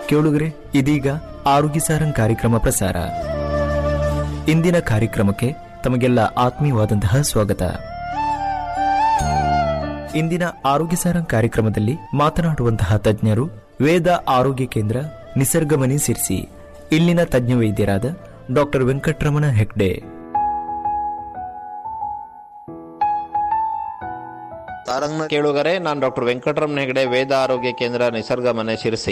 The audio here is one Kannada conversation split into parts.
ಕೇಳುಗರೆ ಇದೀಗ ಆರೋಗ್ಯ ಸಾರಂಗ್ ಕಾರ್ಯಕ್ರಮ ಪ್ರಸಾರ ಇಂದಿನ ಕಾರ್ಯಕ್ರಮಕ್ಕೆ ತಮಗೆಲ್ಲ ಆತ್ಮೀಯವಾದಂತಹ ಸ್ವಾಗತ ಇಂದಿನ ಆರೋಗ್ಯ ಸಾರಂಗ್ ಕಾರ್ಯಕ್ರಮದಲ್ಲಿ ಮಾತನಾಡುವಂತಹ ತಜ್ಞರು ವೇದ ಆರೋಗ್ಯ ಕೇಂದ್ರ ನಿಸರ್ಗಮನಿ ಸಿರ್ಸಿ ಇಲ್ಲಿನ ತಜ್ಞ ವೈದ್ಯರಾದ ಡಾಕ್ಟರ್ ವೆಂಕಟರಮಣ ಹೆಗ್ಡೆ ತಾರಂಗ್ನ ಕೇಳುಗರೆ ನಾನು ಡಾಕ್ಟರ್ ವೆಂಕಟರಮಣ ಹೆಗಡೆ ವೇದ ಆರೋಗ್ಯ ಕೇಂದ್ರ ನಿಸರ್ಗ ಮನೆ ಶಿರಸಿ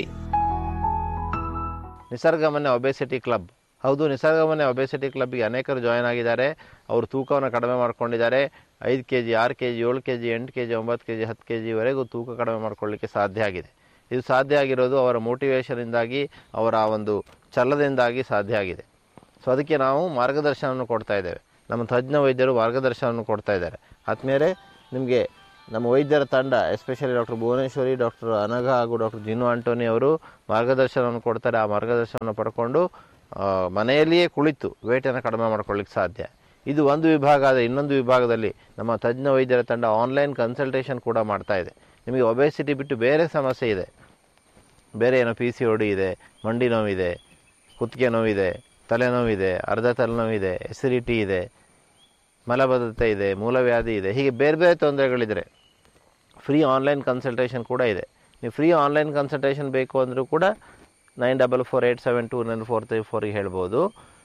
ನಿಸರ್ಗ ಮನೆ ಒಬೆಸಿಟಿ ಕ್ಲಬ್ ಹೌದು ನಿಸರ್ಗ ಮನೆ ಒಬೆಸಿಟಿ ಕ್ಲಬ್ಗೆ ಅನೇಕರು ಜಾಯ್ನ್ ಆಗಿದ್ದಾರೆ ಅವರು ತೂಕವನ್ನು ಕಡಿಮೆ ಮಾಡ್ಕೊಂಡಿದ್ದಾರೆ ಐದು ಕೆ ಜಿ ಆರು ಕೆ ಜಿ ಏಳು ಕೆ ಜಿ ಎಂಟು ಕೆ ಜಿ ಒಂಬತ್ತು ಕೆ ಜಿ ಹತ್ತು ಕೆ ಜಿವರೆಗೂ ತೂಕ ಕಡಿಮೆ ಮಾಡ್ಕೊಳ್ಳಿಕ್ಕೆ ಸಾಧ್ಯ ಆಗಿದೆ ಇದು ಸಾಧ್ಯ ಆಗಿರೋದು ಅವರ ಮೋಟಿವೇಶನಿಂದಾಗಿ ಅವರ ಒಂದು ಛಲದಿಂದಾಗಿ ಸಾಧ್ಯ ಆಗಿದೆ ಸೊ ಅದಕ್ಕೆ ನಾವು ಮಾರ್ಗದರ್ಶನವನ್ನು ಕೊಡ್ತಾ ಇದ್ದೇವೆ ನಮ್ಮ ತಜ್ಞ ವೈದ್ಯರು ಮಾರ್ಗದರ್ಶನವನ್ನು ಕೊಡ್ತಾ ಇದ್ದಾರೆ ಆದಮೇಲೆ ನಿಮಗೆ ನಮ್ಮ ವೈದ್ಯರ ತಂಡ especially doctor Bhuvaneshwari doctor Anagha ಹಾಗೂ ಡಾಕ್ಟರ್ ಜಿನು ಆಂಟೋನಿ ಅವರು ಮಾರ್ಗದರ್ಶನವನ್ನು ಕೊಡ್ತಾರೆ ಆ ಮಾರ್ಗದರ್ಶನವನ್ನು ಪಡ್ಕೊಂಡು ಆ, ಮನೆಯಲ್ಲಿಯೇ ಕುಳಿತು ವೇಟನ್ನು ಕಡಿಮೆ ಮಾಡ್ಕೊಳ್ಳಿಕ್ಕೆ ಸಾಧ್ಯ ಇದು ಒಂದು ವಿಭಾಗ ಆದರೆ ಇನ್ನೊಂದು ವಿಭಾಗದಲ್ಲಿ ನಮ್ಮ ತಜ್ಞ ವೈದ್ಯರ ತಂಡ ಆನ್ಲೈನ್ ಕನ್ಸಲ್ಟೇಷನ್ ಕೂಡ ಮಾಡ್ತಾ ಇದೆ ನಿಮಗೆ ಒಬೆಸಿಟಿ ಬಿಟ್ಟು ಬೇರೆ ಸಮಸ್ಯೆ ಇದೆ ಬೇರೆ ಏನೋ ಪಿ ಸಿ ಒಡಿ ಇದೆ ಮಂಡಿ ನೋವಿದೆ ಕುತ್ತಿಗೆ ನೋವಿದೆ ತಲೆನೋವಿದೆ ಅರ್ಧ ತಲೆನೋವಿದೆ ಎಸಿಡಿಟಿ ಇದೆ ಮಲಬದ್ಧತೆ ಇದೆ ಮೂಲವ್ಯಾಧಿ ಇದೆ ಹೀಗೆ ಬೇರೆ ಬೇರೆ ತೊಂದರೆಗಳಿದ್ರೆ ಫ್ರೀ ಆನ್ಲೈನ್ ಕನ್ಸಲ್ಟೇಷನ್ ಕೂಡ ಇದೆ ನೀವು ಫ್ರೀ ಆನ್ಲೈನ್ ಕನ್ಸಲ್ಟೇಷನ್ ಬೇಕು ಅಂದರೂ ಕೂಡ nine double four eight seven two nine four three ಫೋರಿಗೆ ಹೇಳ್ಬೋದು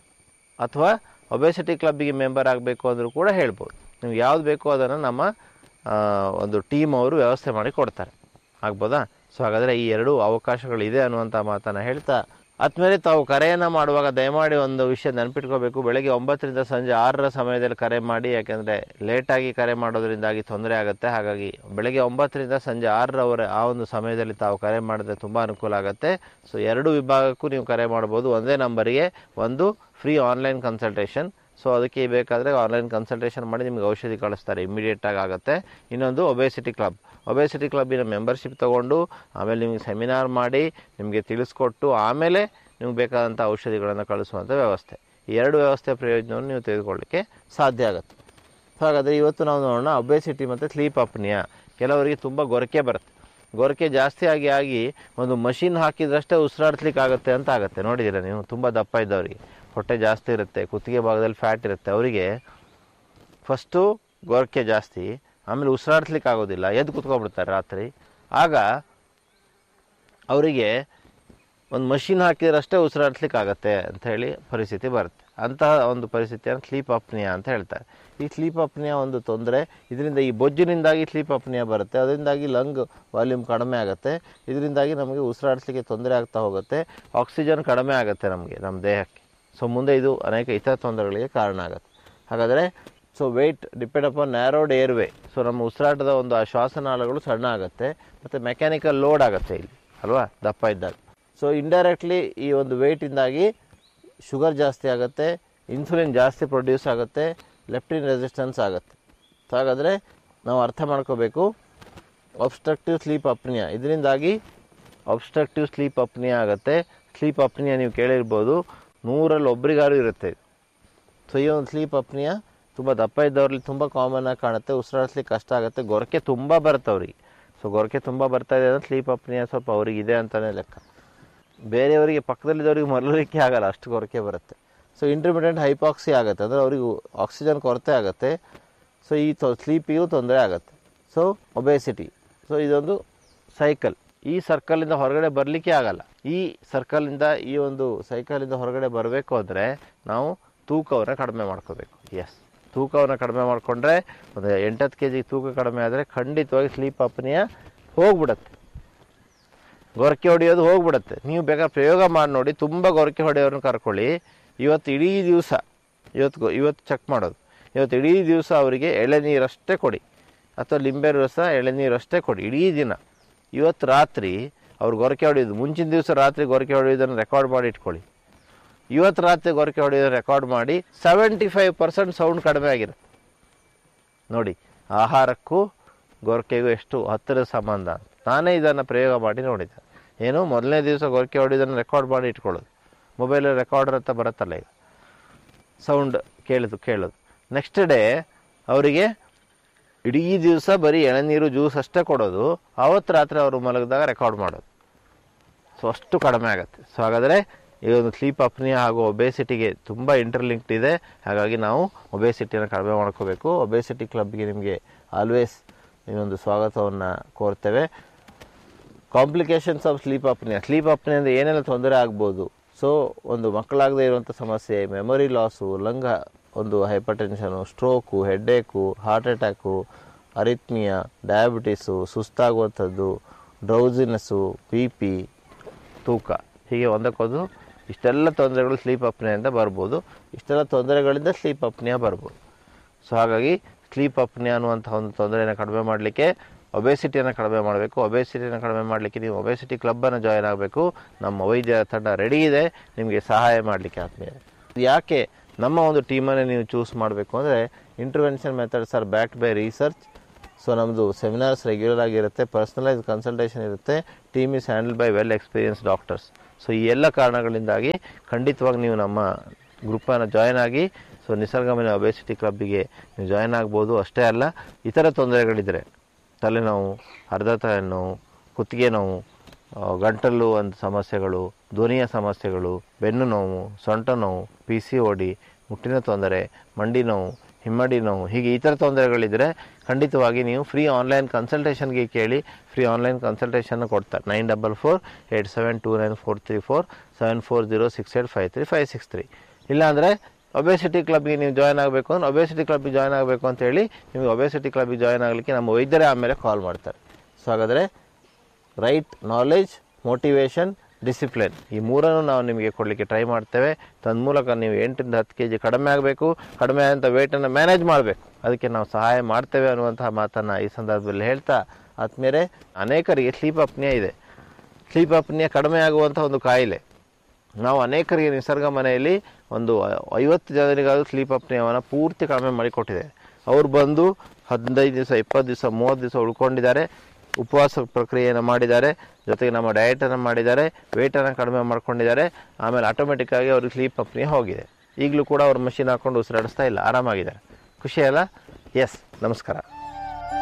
ಅಥವಾ ಒಬೆಸಿಟಿ ಕ್ಲಬ್ಬಿಗೆ ಮೆಂಬರ್ ಆಗಬೇಕು ಅಂದರೂ ಕೂಡ ಹೇಳ್ಬೋದು ನೀವು ಯಾವ್ದು ಬೇಕೋ ಅದನ್ನು ನಮ್ಮ ಆ, ಒಂದು ಟೀಮ್ ಅವರು ವ್ಯವಸ್ಥೆ ಮಾಡಿ ಕೊಡ್ತಾರೆ ಆಗ್ಬೋದಾ ಸೊ ಹಾಗಾದರೆ ಈ ಎರಡು ಅವಕಾಶಗಳಿದೆ ಅನ್ನುವಂಥ ಮಾತನ್ನು ಹೇಳ್ತಾ ಆದ್ಮೇಲೆ ತಾವು ಕರೆಯನ್ನು ಮಾಡುವಾಗ ದಯಮಾಡಿ ಒಂದು ವಿಷಯ ನೆನಪಿಟ್ಕೋಬೇಕು ಬೆಳಗ್ಗೆ ಒಂಬತ್ತರಿಂದ ಸಂಜೆ ಆರರ ಸಮಯದಲ್ಲಿ ಕರೆ ಮಾಡಿ ಯಾಕೆಂದರೆ ಲೇಟಾಗಿ ಕರೆ ಮಾಡೋದ್ರಿಂದಾಗಿ ತೊಂದರೆ ಆಗುತ್ತೆ ಹಾಗಾಗಿ ಬೆಳಗ್ಗೆ ಒಂಬತ್ತರಿಂದ ಸಂಜೆ ಆರರವರೆ ಆ ಒಂದು ಸಮಯದಲ್ಲಿ ತಾವು ಕರೆ ಮಾಡಿದ್ರೆ ತುಂಬ ಅನುಕೂಲ ಆಗುತ್ತೆ ಸೊ ಎರಡು ವಿಭಾಗಕ್ಕೂ ನೀವು ಕರೆ ಮಾಡ್ಬೋದು ಒಂದೇ ನಂಬರಿಗೆ ಒಂದು ಫ್ರೀ ಆನ್ಲೈನ್ ಕನ್ಸಲ್ಟೇಷನ್ ಸೊ ಅದಕ್ಕೆ ಬೇಕಾದರೆ ಆನ್ಲೈನ್ ಕನ್ಸಲ್ಟೇಷನ್ ಮಾಡಿ ನಿಮಗೆ ಔಷಧಿ ಕಳಿಸ್ತಾರೆ ಇಮಿಡಿಯೇಟಾಗಿ ಆಗುತ್ತೆ ಇನ್ನೊಂದು ಒಬೆಸಿಟಿ ಕ್ಲಬ್ ಒಬೆಸಿಟಿ ಕ್ಲಬ್ಬಿನ ಮೆಂಬರ್ಶಿಪ್ ತೊಗೊಂಡು ಆಮೇಲೆ ನಿಮಗೆ ಸೆಮಿನಾರ್ ಮಾಡಿ ನಿಮಗೆ ತಿಳಿಸ್ಕೊಟ್ಟು ಆಮೇಲೆ ನಿಮ್ಗೆ ಬೇಕಾದಂಥ ಔಷಧಿಗಳನ್ನು ಕಳಿಸುವಂಥ ವ್ಯವಸ್ಥೆ ಈ ಎರಡು ವ್ಯವಸ್ಥೆ ಪ್ರಯೋಜನವನ್ನು ನೀವು ತೆಗೆದುಕೊಳ್ಳಿಕ್ಕೆ ಸಾಧ್ಯ ಆಗುತ್ತೆ ಸೊ ಹಾಗಾದರೆ ಇವತ್ತು ನಾವು ನೋಡೋಣ ಒಬೆಸಿಟಿ ಮತ್ತು ಸ್ಲೀಪ್ ಅಪ್ನಿಯಾ ಕೆಲವರಿಗೆ ತುಂಬ ಗೊರಕೆ ಬರುತ್ತೆ ಗೊರಕೆ ಜಾಸ್ತಿ ಆಗಿ ಆಗಿ ಒಂದು ಮಷಿನ್ ಹಾಕಿದ್ರಷ್ಟೇ ಉಸಿರಾಡ್ಸ್ಲಿಕ್ಕೆ ಆಗುತ್ತೆ ಅಂತ ಆಗುತ್ತೆ ನೋಡಿದ್ದೀರಾ ನೀವು ತುಂಬ ದಪ್ಪ ಇದ್ದವರಿಗೆ ಹೊಟ್ಟೆ ಜಾಸ್ತಿ ಇರುತ್ತೆ ಕುತ್ತಿಗೆ ಭಾಗದಲ್ಲಿ ಫ್ಯಾಟ್ ಇರುತ್ತೆ ಅವರಿಗೆ ಫಸ್ಟು ಗೊರಕೆ ಜಾಸ್ತಿ ಆಮೇಲೆ ಉಸಿರಾಡ್ಸ್ಲಿಕ್ಕೆ ಆಗೋದಿಲ್ಲ ಎದ್ದು ಕುತ್ಕೊಬಿಡ್ತಾರೆ ರಾತ್ರಿ ಆಗ ಅವರಿಗೆ ಒಂದು ಮಷಿನ್ ಹಾಕಿದ್ರಷ್ಟೇ ಉಸಿರಾಡ್ಸ್ಲಿಕ್ಕೆ ಆಗತ್ತೆ ಅಂತ ಹೇಳಿ ಪರಿಸ್ಥಿತಿ ಬರುತ್ತೆ ಅಂತಹ ಒಂದು ಪರಿಸ್ಥಿತಿಯನ್ನು ಸ್ಲೀಪ್ ಅಪ್ನಿಯಾ ಅಂತ ಹೇಳ್ತಾರೆ ಈ ಸ್ಲೀಪ್ ಅಪ್ನಿಯಾ ಒಂದು ತೊಂದರೆ ಇದರಿಂದ ಈ ಬೊಜ್ಜಿನಿಂದಾಗಿ ಸ್ಲೀಪ್ ಅಪ್ನಿಯಾ ಬರುತ್ತೆ ಅದರಿಂದಾಗಿ ಲಂಗ್ ವಾಲ್ಯೂಮ್ ಕಡಿಮೆ ಆಗುತ್ತೆ ಇದರಿಂದಾಗಿ ನಮಗೆ ಉಸಿರಾಡಿಸ್ಲಿಕ್ಕೆ ತೊಂದರೆ ಆಗ್ತಾ ಹೋಗುತ್ತೆ ಆಕ್ಸಿಜನ್ ಕಡಿಮೆ ಆಗುತ್ತೆ ನಮಗೆ ನಮ್ಮ ದೇಹಕ್ಕೆ ಸೊ ಮುಂದೆ ಇದು ಅನೇಕ ಇತರ ತೊಂದರೆಗಳಿಗೆ ಕಾರಣ ಆಗುತ್ತೆ ಹಾಗಾದರೆ so weight depend upon narrowed airway so ನಮ್ಮ ಉಸಿರಾಟದ ಒಂದು ಆ ಶ್ವಾಸನಾಳಗಳು ಸಣ್ಣ ಆಗುತ್ತೆ ಮತ್ತು ಮೆಕ್ಯಾನಿಕಲ್ ಲೋಡ್ ಆಗುತ್ತೆ ಇಲ್ಲಿ ಅಲ್ವಾ ದಪ್ಪ ಇದ್ದಾಗ ಸೊ ಇಂಡೈರೆಕ್ಟ್ಲಿ ಈ ಒಂದು ವೆಯ್ಟಿಂದಾಗಿ ಶುಗರ್ ಜಾಸ್ತಿ ಆಗುತ್ತೆ ಇನ್ಸುಲಿನ್ ಜಾಸ್ತಿ ಪ್ರೊಡ್ಯೂಸ್ ಆಗುತ್ತೆ ಲೆಪ್ಟಿನ್ ರೆಸಿಸ್ಟೆನ್ಸ್ ಆಗುತ್ತೆ ಸೊ ಹಾಗಾದರೆ ನಾವು ಅರ್ಥ ಮಾಡ್ಕೋಬೇಕು ಒಬ್ಸ್ಟ್ರಕ್ಟಿವ್ ಸ್ಲೀಪ್ ಅಪ್ನಿಯಾ ಇದರಿಂದಾಗಿ ಒಬ್ಸ್ಟ್ರಕ್ಟಿವ್ ಸ್ಲೀಪ್ ಅಪ್ನಿಯಾ ಆಗುತ್ತೆ ಸ್ಲೀಪ್ ಅಪ್ನಿಯಾ ನೀವು ಕೇಳಿರ್ಬೋದು ನೂರಲ್ಲಿ ಒಬ್ರಿಗಾರು ಇರುತ್ತೆ ಇದು ಸೊ ಈ ಒಂದು ಸ್ಲೀಪ್ ಅಪ್ನಿಯಾ ತುಂಬ ದಪ್ಪ ಇದ್ದವ್ರಲ್ಲಿ ತುಂಬ ಕಾಮನ್ ಆಗಿ ಕಾಣುತ್ತೆ ಉಸಿರಾಡಿಸ್ಲಿಕ್ಕೆ ಕಷ್ಟ ಆಗುತ್ತೆ ಗೊರಕೆ ತುಂಬ ಬರುತ್ತೆ ಅವ್ರಿಗೆ ಸೊ ಗೊರಕೆ ತುಂಬ ಬರ್ತಾ ಇದೆ ಅಂದರೆ ಸ್ಲೀಪ್ ಅಪ್ನಿಯಾ ಸ್ವಲ್ಪ ಅವ್ರಿಗೆ ಇದೆ ಅಂತಲೇ ಲೆಕ್ಕ ಬೇರೆಯವರಿಗೆ ಪಕ್ಕದಲ್ಲಿದ್ದವರಿಗೆ ಮರಲಿಕ್ಕೆ ಆಗಲ್ಲ ಅಷ್ಟು ಕೊರಕೆ ಬರುತ್ತೆ ಸೊ ಇಂಟರ್ಮಿಡಿಯೆಂಟ್ ಹೈಪಾಕ್ಸಿ ಆಗುತ್ತೆ ಅಂದರೆ ಅವರಿಗೆ ಆಕ್ಸಿಜನ್ ಕೊರತೆ ಆಗುತ್ತೆ ಸೊ ಈ ತೊ ಸ್ಲೀಪಿಗೂ ತೊಂದರೆ ಆಗುತ್ತೆ ಸೊ ಒಬೆಸಿಟಿ ಸೊ ಇದೊಂದು ಸೈಕಲ್ ಈ ಸರ್ಕಲಿಂದ ಹೊರಗಡೆ ಬರಲಿಕ್ಕೆ ಆಗಲ್ಲ ಈ ಸರ್ಕಲಿಂದ ಈ ಒಂದು ಸೈಕಲಿಂದ ಹೊರಗಡೆ ಬರಬೇಕು ಅಂದರೆ ನಾವು ತೂಕವನ್ನು ಕಡಿಮೆ ಮಾಡ್ಕೋಬೇಕು ಎಸ್ ತೂಕವನ್ನು ಕಡಿಮೆ ಮಾಡಿಕೊಂಡ್ರೆ ಒಂದು ಎಂಟತ್ತು ಕೆ ಜಿ ತೂಕ ಕಡಿಮೆ ಆದರೆ ಖಂಡಿತವಾಗಿ ಸ್ಲೀಪ್ ಅಪ್ನಿಯ ಹೋಗ್ಬಿಡತ್ತೆ ಗೊರಕೆ ಹೊಡೆಯೋದು ಹೋಗ್ಬಿಡುತ್ತೆ ನೀವು ಬೇಕಾದ್ರೆ ಪ್ರಯೋಗ ಮಾಡಿ ನೋಡಿ ತುಂಬ ಗೊರಕೆ ಹೊಡೆಯೋರನ್ನ ಕರ್ಕೊಳ್ಳಿ ಇವತ್ತು ಇಡೀ ದಿವಸ ಇವತ್ತು ಗೊ- ಇವತ್ತು ಚೆಕ್ ಮಾಡೋದು ಇವತ್ತು ಇಡೀ ದಿವಸ ಅವರಿಗೆ ಎಳೆನೀರಷ್ಟೇ ಕೊಡಿ ಅಥವಾ ಲಿಂಬೆ ರಸ ಎಳೆನೀರಷ್ಟೇ ಕೊಡಿ ಇಡೀ ದಿನ ಇವತ್ತು ರಾತ್ರಿ ಅವ್ರು ಗೊರಕೆ ಹೊಡೆಯೋದು ಮುಂಚಿನ ದಿವಸ ರಾತ್ರಿ ಗೊರಕೆ ಹೊಡೆಯೋದನ್ನು ರೆಕಾರ್ಡ್ ಮಾಡಿ ಇಟ್ಕೊಳ್ಳಿ ಇವತ್ತು ರಾತ್ರಿ ಗೊರಕೆ ಹೊಡೆಯೋದನ್ನು ರೆಕಾರ್ಡ್ ಮಾಡಿ ಸೆವೆಂಟಿ ಫೈವ್ ಪರ್ಸೆಂಟ್ ಸೌಂಡ್ ಕಡಿಮೆ ಆಗಿರುತ್ತೆ ನೋಡಿ ಆಹಾರಕ್ಕೂ ಗೊರಕೆಗೂ ಎಷ್ಟು ಹತ್ತಿರದ ಸಂಬಂಧ ಅಂತ ನಾನೇ ಇದನ್ನು ಪ್ರಯೋಗ ಮಾಡಿ ನೋಡಿದ್ದೆ ಏನು ಮೊದಲನೇ ದಿವಸ ಗೊರಕೆ ಹೊಡೆಯೋದನ್ನು ರೆಕಾರ್ಡ್ ಮಾಡಿ ಇಟ್ಕೊಳ್ಳೋದು ಮೊಬೈಲಲ್ಲಿ ರೆಕಾರ್ಡರ್ ಅಂತ ಬರುತ್ತಲ್ಲ ಈಗ ಸೌಂಡ್ ಕೇಳೋದು ಕೇಳೋದು ನೆಕ್ಸ್ಟ್ ಡೇ ಅವರಿಗೆ ಇಡೀ ದಿವಸ ಬರೀ ಎಳನೀರು ಜ್ಯೂಸ್ ಅಷ್ಟೇ ಕೊಡೋದು ಆವತ್ತು ರಾತ್ರಿ ಅವರು ಮಲಗಿದಾಗ ರೆಕಾರ್ಡ್ ಮಾಡೋದು ಸೊ ಅಷ್ಟು ಕಡಿಮೆ ಆಗುತ್ತೆ ಸೊ ಹಾಗಾದರೆ ಈ ಒಂದು ಸ್ಲೀಪ್ ಅಪ್ನಿಯ ಹಾಗೂ ಒಬೇಸಿಟಿಗೆ ತುಂಬ ಇಂಟರ್ಲಿಂಕ್ಡ್ ಇದೆ ಹಾಗಾಗಿ ನಾವು ಒಬೇಸಿಟಿಯನ್ನು ಕಡಿಮೆ ಮಾಡ್ಕೋಬೇಕು ಒಬೇಸಿಟಿ ಕ್ಲಬ್ಗೆ ನಿಮಗೆ ಆಲ್ವೇಸ್ ಇನ್ನೊಂದು ಸ್ವಾಗತವನ್ನು ಕೋರ್ತೇವೆ complications of sleep apnoea sleep ಅಪ್ನಿಯಿಂದ ಏನೆಲ್ಲ ತೊಂದರೆ ಆಗ್ಬೋದು ಸೊ ಒಂದು ಮಕ್ಕಳಾಗದೇ ಇರುವಂಥ ಸಮಸ್ಯೆ ಮೆಮೊರಿ ಲಾಸು ಲಂಗ ಒಂದು hypertension stroke headache heart attack arrhythmia diabetes ಸುಸ್ತಾಗುವಂಥದ್ದು ಡ್ರೌಸಿನೆಸ್ಸು ಬಿ ಪಿ ತೂಕ ಹೀಗೆ ಒಂದಕ್ಕೊಂದು ಇಷ್ಟೆಲ್ಲ ತೊಂದರೆಗಳು ಸ್ಲೀಪ್ ಅಪ್ನಿಯಿಂದ ಬರ್ಬೋದು ಇಷ್ಟೆಲ್ಲ ತೊಂದರೆಗಳಿಂದ ಸ್ಲೀಪ್ ಅಪ್ನಿಯ ಬರ್ಬೋದು ಸೊ ಹಾಗಾಗಿ ಸ್ಲೀಪ್ ಅಪ್ನಿಯ ಅನ್ನುವಂಥ ಒಂದು ತೊಂದರೆಯನ್ನು ಕಡಿಮೆ ಮಾಡಲಿಕ್ಕೆ ಒಬೇಸಿಟಿಯನ್ನು ಕಡಿಮೆ ಮಾಡಬೇಕು ಒಬೇಸಿಟಿಯನ್ನು ಕಡಿಮೆ ಮಾಡಲಿಕ್ಕೆ ನೀವು ಒಬೇಸಿಟಿ ಕ್ಲಬ್ಬನ್ನು ಜಾಯ್ನ್ ಆಗಬೇಕು ನಮ್ಮ ವೈದ್ಯರ ತಂಡ ರೆಡಿ ಇದೆ ನಿಮಗೆ ಸಹಾಯ ಮಾಡಲಿಕ್ಕೆ ಆದ್ಮೇಲೆ ಯಾಕೆ ನಮ್ಮ ಒಂದು ಟೀಮನ್ನೇ ನೀವು ಚೂಸ್ ಮಾಡಬೇಕು ಅಂದರೆ intervention methods are backed by research so ನಮ್ಮದು ಸೆಮಿನಾರ್ಸ್ ರೆಗ್ಯುಲರ್ ಆಗಿರುತ್ತೆ ಪರ್ಸನಲೈಸ್ ಕನ್ಸಲ್ಟೇಷನ್ ಇರುತ್ತೆ team is handle by well experience doctors so ಈ ಎಲ್ಲ ಕಾರಣಗಳಿಂದಾಗಿ ಖಂಡಿತವಾಗಿ ನೀವು ನಮ್ಮ ಗ್ರೂಪನ್ನು ಜಾಯ್ನ್ ಆಗಿ ಸೊ ನಿಸರ್ಗಮನೆ ಒಬೇಸಿಟಿ ಕ್ಲಬ್ಬಿಗೆ ನೀವು ಜಾಯ್ನ್ ಆಗ್ಬೋದು ಅಷ್ಟೇ ಅಲ್ಲ ಇತರ ತೊಂದರೆಗಳಿದ್ದರೆ ತಲೆನೋವು ಅರ್ಧ ತಲೆನೋವು ಕುತ್ತಿಗೆ ನೋವು ಆ, ಗಂಟಲು ಒಂದು ಸಮಸ್ಯೆಗಳು ಧ್ವನಿಯ ಸಮಸ್ಯೆಗಳು ಬೆನ್ನು ನೋವು ಸೊಂಟ ನೋವು ಪಿ ಸಿ ಒ ಡಿ ಮುಟ್ಟಿನ ತೊಂದರೆ ಮಂಡಿ ನೋವು ಹಿಮ್ಮಡಿ ನೋವು ಹೀಗೆ ಈ ಥರ ತೊಂದರೆಗಳಿದ್ದರೆ ಖಂಡಿತವಾಗಿ ನೀವು ಫ್ರೀ ಆನ್ಲೈನ್ ಕನ್ಸಲ್ಟೇಷನ್ಗೆ ಕೇಳಿ ಫ್ರೀ ಆನ್ಲೈನ್ ಕನ್ಸಲ್ಟೇಷನ್ ಕೊಡ್ತಾರೆ nine double four eight seven two nine four three four seven four zero six eight five three five six three ಇಲ್ಲಾಂದರೆ ಒಬೇಸಿಟಿ ಕ್ಲಬ್ಗೆ ನೀವು ಜಾಯ್ನ್ ಆಗಬೇಕು ಅಂದ್ರೆ ಒಬೇಸಿಟಿ ಕ್ಲಬ್ಗೆ ಜಾಯ್ನ್ ಆಗಬೇಕು ಅಂತೇಳಿ ನಿಮಗೆ ಒಬೇಸಿಟಿ ಕ್ಲಬ್ಗೆ ಜಾಯ್ನ್ ಆಗಲಿಕ್ಕೆ ನಮ್ಮ ವೈದ್ಯರೇ ಆಮೇಲೆ ಕಾಲ್ ಮಾಡ್ತಾರೆ ಸೊ ಹಾಗಾದರೆ ರೈಟ್ ನಾಲೆಜ್ ಮೋಟಿವೇಶನ್ ಡಿಸಿಪ್ಲಿನ್ ಈ ಮೂರನ್ನು ನಾವು ನಿಮಗೆ ಕೊಡಲಿಕ್ಕೆ ಟ್ರೈ ಮಾಡ್ತೇವೆ ತನ್ಮೂಲಕ ನೀವು ಎಂಟರಿಂದ ಹತ್ತು ಕೆ ಜಿ ಕಡಿಮೆ ಆಗಬೇಕು ಕಡಿಮೆ ಆದಂಥ ವೆಯ್ಟನ್ನು ಮ್ಯಾನೇಜ್ ಮಾಡಬೇಕು ಅದಕ್ಕೆ ನಾವು ಸಹಾಯ ಮಾಡ್ತೇವೆ ಅನ್ನುವಂತಹ ಮಾತನ್ನು ಈ ಸಂದರ್ಭದಲ್ಲಿ ಹೇಳ್ತಾ ಆದ್ಮೇಲೆ ಅನೇಕರಿಗೆ ಸ್ಲೀಪ್ ಅಪ್ನಿಯ ಇದೆ ಸ್ಲೀಪ್ ಅಪ್ನಿಯ ಕಡಿಮೆ ಆಗುವಂಥ ಒಂದು ಕಾಯಿಲೆ ನಾವು ಅನೇಕರಿಗೆ ನಿಸರ್ಗ ಮನೆಯಲ್ಲಿ ಒಂದು ಐವತ್ತು ಜನರಿಗಾದರೂ ಸ್ಲೀಪ್ ಅಪ್ನಿಯವನ್ನು ಪೂರ್ತಿ ಕಡಿಮೆ ಮಾಡಿಕೊಟ್ಟಿದೆ ಅವ್ರು ಬಂದು ಹದಿನೈದು ದಿವಸ ಇಪ್ಪತ್ತು ದಿವಸ ಮೂವತ್ತು ದಿವಸ ಉಳ್ಕೊಂಡಿದ್ದಾರೆ ಉಪವಾಸ ಪ್ರಕ್ರಿಯೆಯನ್ನು ಮಾಡಿದ್ದಾರೆ ಜೊತೆಗೆ ನಮ್ಮ ಡಯಟನ್ನು ಮಾಡಿದ್ದಾರೆ ವೆಯ್ಟನ್ನು ಕಡಿಮೆ ಮಾಡ್ಕೊಂಡಿದ್ದಾರೆ ಆಮೇಲೆ ಆಟೋಮೆಟಿಕ್ಕಾಗಿ ಅವ್ರಿಗೆ ಸ್ಲೀಪ್ ಅಪ್ನಿಯ ಹೋಗಿದೆ ಈಗಲೂ ಕೂಡ ಅವ್ರು ಮಷಿನ್ ಹಾಕೊಂಡು ಉಸಿರಾಡಿಸ್ತಾ ಇಲ್ಲ ಆರಾಮಾಗಿದ್ದಾರೆ ಖುಷಿ ಅಲ್ಲ ಎಸ್ ನಮಸ್ಕಾರ